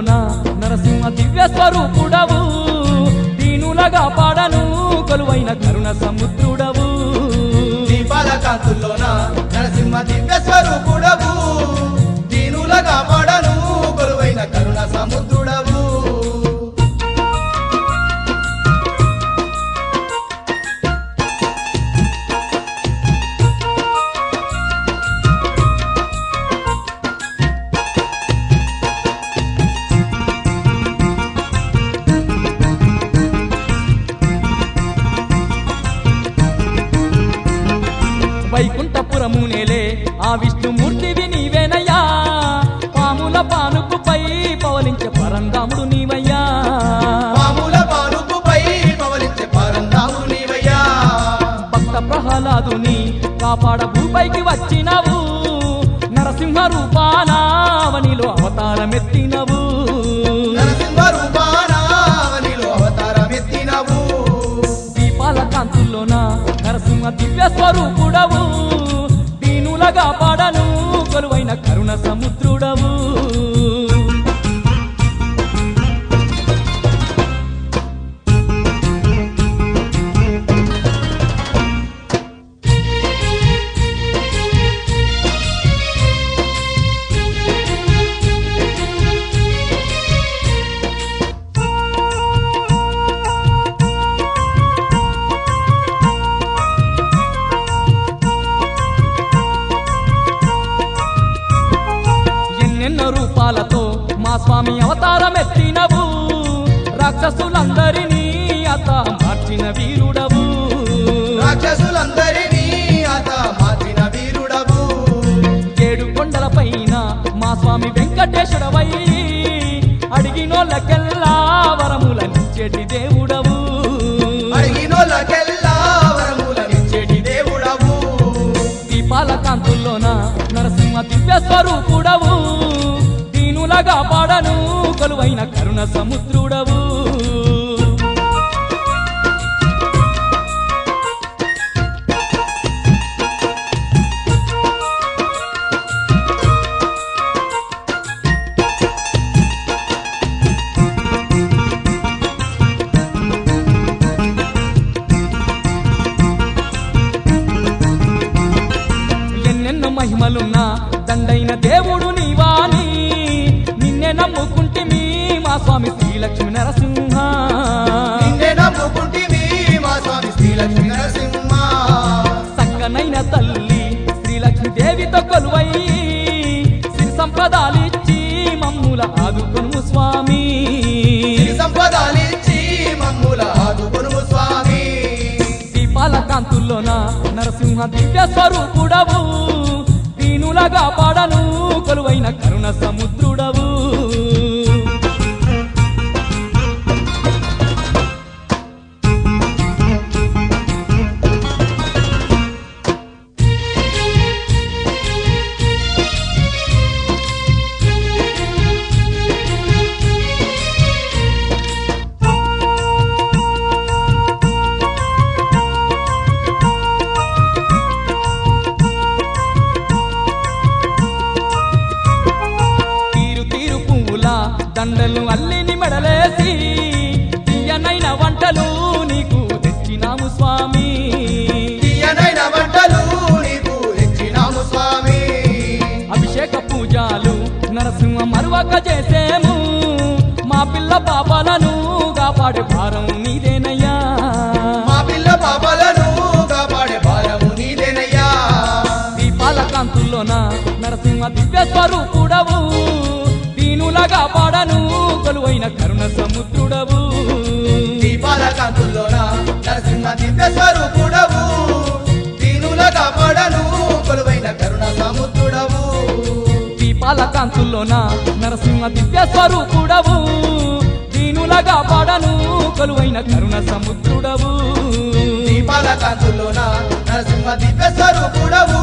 కాంతుల్లోన నరసింహ దివ్య స్వరూపుడవు దీనులగా పాడను కొలువైన కరుణ సముద్రుడవు దీపాల కాంతుల్లోన నరసింహ దివ్య స్వరూపుడవు దీనులగా పడను కొలువైన కరుణ సముద్రుడవు వైకుంఠపురము నేలే ఆ విష్ణుమూర్తివి నీవేనయ్యా పాముల పానుకుపై పవలించే పరంధాముడు నీవయ్యా పాముల పానుపుపై పవలించే పరంధాము నీవయ్యా భక్త ప్రహ్లాదుని కాపాడ భూపైకి వచ్చినవు నరసింహ రూపానావనిలో అవతారమెత్తినవు నరసింహ రూపానావనిలో అవతారమెత్తినవు దీపాల కాంతుల్లోన నరసింహ దివ్య స్వరూపుడవు దీనులగా పాడను కొలువైన కరుణ సముద్రుడవు ఎన్నెన్నో రూపాలతో మా స్వామి అవతారం ఎత్తినవు రాక్షసులందరినీ అత మార్చిన వీరుడవు రాక్షసులందరినీ అత మార్చిన వీరుడవు ఏడు కొండల పైన మా స్వామి వెంకటేశ్వరవై అడిగినోళ్ళకెల్లా వరములనిచ్చేటి దేవుడవు అడిగినోళ్ళకెల్లా వరములనిచ్చేటి దేవుడవు దీపాల కాంతుల్లోన నరసింహ దివ్య స్వరూపుడవు దీనులగా పాడను కొలువైన కరుణ సముద్రుడవు ఎన్నెన్నో మహిమలున్నా దండైన దేవుడు నీవాని నిన్నే నమ్ముకుంటిమి మా స్వామి శ్రీలక్ష్మి నరసింహ నిన్నే నమ్ముకుంటివి మా స్వామి శ్రీలక్ష్మీ నరసింహ సక్కనైన తల్లి శ్రీలక్ష్మి దేవితో కొలువై సిరి సంపదాలిచ్చి మమ్ముల ఆదుకొను స్వామి సిరి సంపదాలిచ్చి మమ్ముల ఆదుకొనుము స్వామి దీపాల కాంతుల్లోన నరసింహ దివ్య స్వరూపుడవు దీనులగా పాడను కొలువైన కరుణ సముద్రుడవు తీరు తీరు పువ్వుల దండలు అల్లిని మెడలేసి తీయనైన వంటలు నీకు తెచ్చినాము స్వామి తీయనైన వంటలు నీకు ఇచ్చినాము స్వామి అభిషేక పూజలు నరసింహ మరువక చేసేము మా పిల్ల పాపాలను కాపాడే భారం నీదేనయ్యా మా పిల్ల పాపలను కాపాడే భారము నీదేనయ్యా దీపాల కాంతుల్లోన నరసింహ దివ్య స్వరూపుడవు దీనులగా పాడను కొలువైన కరుణ సముద్రుడవు దీపాల కాంతుల్లోన నరసింహ దివ్య స్వరూపుడవు దీనుల కాపాడను కొలువైన కరుణ సముద్రుడవు దీపాల కాంతుల్లోన నరసింహ దివ్య స్వరూపుడవు దీనులగా పాడను కొలువైన కరుణ సముద్రుడవు దీపాల కాంతుల్లోన నరసింహ దివ్య స్వరూపుడవు